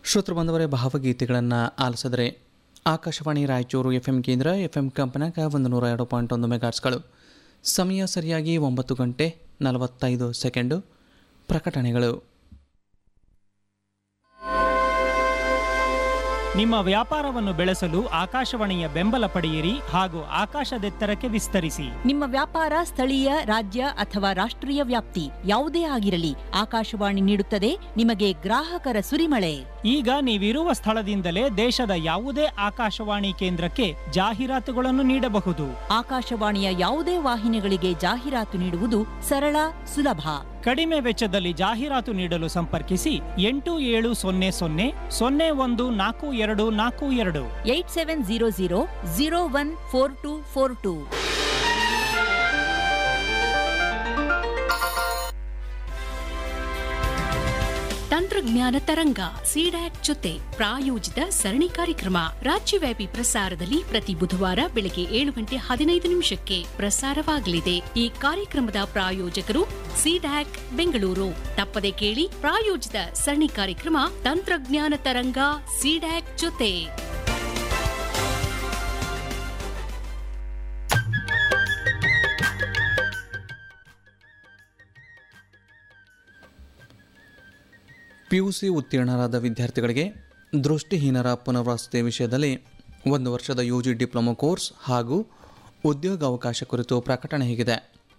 ಶ್ರೋತೃ ಬಂದವರೇ ಭಾವಗೀತೆಗಳನ್ನು ಆಲಿಸಿದರೆ ಆಕಾಶವಾಣಿ ರಾಯಚೂರು ಎಫ್ ಎಂ ಕೇಂದ್ರ ಎಫ್ ಎಂ ಕಂಪನಾಗ ಒಂದು ನೂರ ಎರಡು ಪಾಯಿಂಟ್ ಒಂದು ಮೆಗಾಟ್ಸ್ಗಳು ಸಮಯ ಸರಿಯಾಗಿ ಒಂಬತ್ತು ಗಂಟೆ ನಲವತ್ತೈದು ಸೆಕೆಂಡು ಪ್ರಕಟಣೆಗಳು ನಿಮ್ಮ ವ್ಯಾಪಾರವನ್ನು ಬೆಳೆಸಲು ಆಕಾಶವಾಣಿಯ ಬೆಂಬಲ ಪಡೆಯಿರಿ ಹಾಗೂ ಆಕಾಶದೆತ್ತರಕ್ಕೆ ವಿಸ್ತರಿಸಿ ನಿಮ್ಮ ವ್ಯಾಪಾರ ಸ್ಥಳೀಯ ರಾಜ್ಯ ಅಥವಾ ರಾಷ್ಟ್ರೀಯ ವ್ಯಾಪ್ತಿ ಯಾವುದೇ ಆಗಿರಲಿ ಆಕಾಶವಾಣಿ ನೀಡುತ್ತದೆ ನಿಮಗೆ ಗ್ರಾಹಕರ ಸುರಿಮಳೆ ಈಗ ನೀವಿರುವ ಸ್ಥಳದಿಂದಲೇ ದೇಶದ ಯಾವುದೇ ಆಕಾಶವಾಣಿ ಕೇಂದ್ರಕ್ಕೆ ಜಾಹೀರಾತುಗಳನ್ನು ನೀಡಬಹುದು ಆಕಾಶವಾಣಿಯ ಯಾವುದೇ ವಾಹಿನಿಗಳಿಗೆ ಜಾಹೀರಾತು ನೀಡುವುದು ಸರಳ ಸುಲಭ ಕಡಿಮೆ ವೆಚ್ಚದಲ್ಲಿ ಜಾಹೀರಾತು ನೀಡಲು ಸಂಪರ್ಕಿಸಿ ಎಂಟು ಏಳು ಸೊನ್ನೆ ಸೊನ್ನೆ ಸೊನ್ನೆ ಒಂದು ನಾಲ್ಕು ಎರಡು ನಾಲ್ಕು ಎರಡು eight seven zero zero zero one four two four two ತಂತ್ರಜ್ಞಾನ ತರಂಗ ಸಿಡ್ಯಾಕ್ ಜೊತೆ ಪ್ರಾಯೋಜಿತ ಸರಣಿ ಕಾರ್ಯಕ್ರಮ ರಾಜ್ಯವ್ಯಾಪಿ ಪ್ರಸಾರದಲ್ಲಿ ಪ್ರತಿ ಬುಧವಾರ ಬೆಳಗ್ಗೆ ಏಳು ಗಂಟೆ ಹದಿನೈದು ನಿಮಿಷಕ್ಕೆ ಪ್ರಸಾರವಾಗಲಿದೆ ಈ ಕಾರ್ಯಕ್ರಮದ ಪ್ರಾಯೋಜಕರು ಸಿಡ್ಯಾಕ್ ಬೆಂಗಳೂರು ತಪ್ಪದೆ ಕೇಳಿ ಪ್ರಾಯೋಜಿತ ಸರಣಿ ಕಾರ್ಯಕ್ರಮ ತಂತ್ರಜ್ಞಾನ ತರಂಗ ಸಿಡ್ಯಾಕ್ ಜೊತೆ ಪಿ ಯು ಸಿ ಉತ್ತೀರ್ಣರಾದ ವಿದ್ಯಾರ್ಥಿಗಳಿಗೆ ದೃಷ್ಟಿಹೀನರ ಪುನರ್ವಸತಿ ವಿಷಯದಲ್ಲಿ ಒಂದು ವರ್ಷದ ಯು ಜಿ ಡಿಪ್ಲೊಮಾ ಕೋರ್ಸ್ ಹಾಗೂ ಉದ್ಯೋಗಾವಕಾಶ ಕುರಿತು ಪ್ರಕಟಣೆ ಹೀಗಿದೆ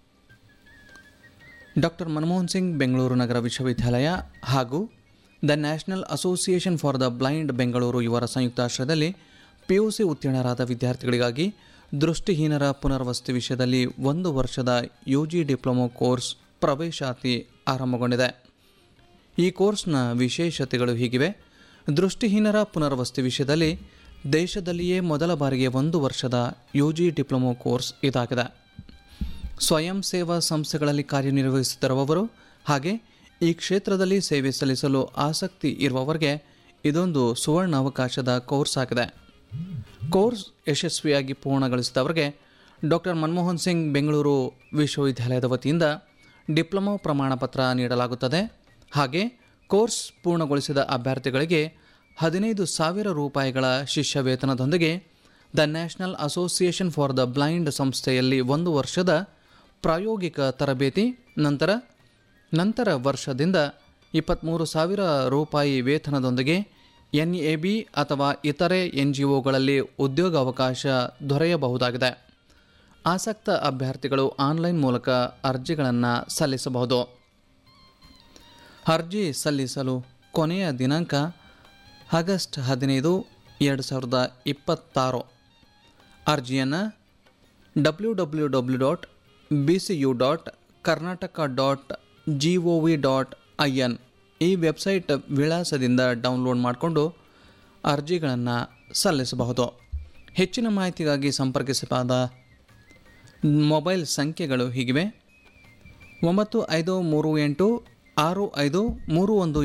ಡಾಕ್ಟರ್ ಮನಮೋಹನ್ ಸಿಂಗ್ ಬೆಂಗಳೂರು ನಗರ ವಿಶ್ವವಿದ್ಯಾಲಯ ಹಾಗೂ the national association for the blind Bengaluru ಇವರ ಸಂಯುಕ್ತಾಶ್ರಯದಲ್ಲಿ ಪಿ ಯು ಸಿ ಉತ್ತೀರ್ಣರಾದ ವಿದ್ಯಾರ್ಥಿಗಳಿಗಾಗಿ ದೃಷ್ಟಿಹೀನರ ಪುನರ್ವಸತಿ ವಿಷಯದಲ್ಲಿ ಒಂದು ವರ್ಷದ ಯು ಜಿ ಡಿಪ್ಲೊಮಾ ಕೋರ್ಸ್ ಪ್ರವೇಶಾತಿ ಆರಂಭಗೊಂಡಿದೆ ಈ ಕೋರ್ಸ್ನ ವಿಶೇಷತೆಗಳು ಹೀಗಿವೆ ದೃಷ್ಟಿಹೀನರ ಪುನರ್ವಸತಿ ವಿಷಯದಲ್ಲಿ ದೇಶದಲ್ಲಿಯೇ ಮೊದಲ ಬಾರಿಗೆ ಒಂದು ವರ್ಷದ ಯು ಜಿ ಡಿಪ್ಲೊಮೊ ಕೋರ್ಸ್ ಇದಾಗಿದೆ ಸ್ವಯಂ ಸೇವಾ ಸಂಸ್ಥೆಗಳಲ್ಲಿ ಕಾರ್ಯನಿರ್ವಹಿಸುತ್ತಿರುವವರು ಹಾಗೆ ಈ ಕ್ಷೇತ್ರದಲ್ಲಿ ಸೇವೆ ಸಲ್ಲಿಸಲು ಆಸಕ್ತಿ ಇರುವವರಿಗೆ ಇದೊಂದು ಸುವರ್ಣ ಅವಕಾಶದ ಕೋರ್ಸ್ ಆಗಿದೆ ಕೋರ್ಸ್ ಯಶಸ್ವಿಯಾಗಿ ಪೂರ್ಣಗೊಳಿಸಿದವರಿಗೆ ಡಾಕ್ಟರ್ ಮನಮೋಹನ್ ಸಿಂಗ್ ಬೆಂಗಳೂರು ವಿಶ್ವವಿದ್ಯಾಲಯದ ವತಿಯಿಂದ ಡಿಪ್ಲೊಮಾ ಪ್ರಮಾಣಪತ್ರ ನೀಡಲಾಗುತ್ತದೆ ಹಾಗೆ ಕೋರ್ಸ್ ಪೂರ್ಣಗೊಳಿಸಿದ ಅಭ್ಯರ್ಥಿಗಳಿಗೆ ಹದಿನೈದು ಸಾವಿರ ರೂಪಾಯಿಗಳ ಶಿಷ್ಯ ವೇತನದೊಂದಿಗೆ the national association for the blind ಸಂಸ್ಥೆಯಲ್ಲಿ ಒಂದು ವರ್ಷದ ಪ್ರಾಯೋಗಿಕ ತರಬೇತಿ ನಂತರ ನಂತರ ವರ್ಷದಿಂದ ಇಪ್ಪತ್ತ್ಮೂರು ಸಾವಿರ ರೂಪಾಯಿ ವೇತನದೊಂದಿಗೆ ಎನ್ ಎ ಬಿ ಅಥವಾ ಇತರೆ ಎನ್ ಜಿ ಒಗಳಲ್ಲಿ ಉದ್ಯೋಗಾವಕಾಶ ದೊರೆಯಬಹುದಾಗಿದೆ ಆಸಕ್ತ ಅಭ್ಯರ್ಥಿಗಳು ಆನ್ಲೈನ್ ಮೂಲಕ ಅರ್ಜಿಗಳನ್ನು ಸಲ್ಲಿಸಬಹುದು ಅರ್ಜಿ ಸಲ್ಲಿಸಲು ಕೊನೆಯ ದಿನಾಂಕ ಆಗಸ್ಟ್ ಹದಿನೈದು ಎರಡು ಸಾವಿರದ ಇಪ್ಪತ್ತಾರು ಅರ್ಜಿಯನ್ನು W W W dot B C U dot Karnataka dot G O V dot I N ಈ ವೆಬ್ಸೈಟ್ ವಿಳಾಸದಿಂದ ಡೌನ್ಲೋಡ್ ಮಾಡಿಕೊಂಡು ಅರ್ಜಿಗಳನ್ನು ಸಲ್ಲಿಸಬಹುದು ಹೆಚ್ಚಿನ ಮಾಹಿತಿಗಾಗಿ ಸಂಪರ್ಕಿಸಬಹುದಾದ ಮೊಬೈಲ್ ಸಂಖ್ಯೆಗಳು ಹೀಗಿವೆ ಒಂಬತ್ತು ಐದು ಮೂರು ಎಂಟು ಆರು ಐದು ಮೂರು ಒಂದು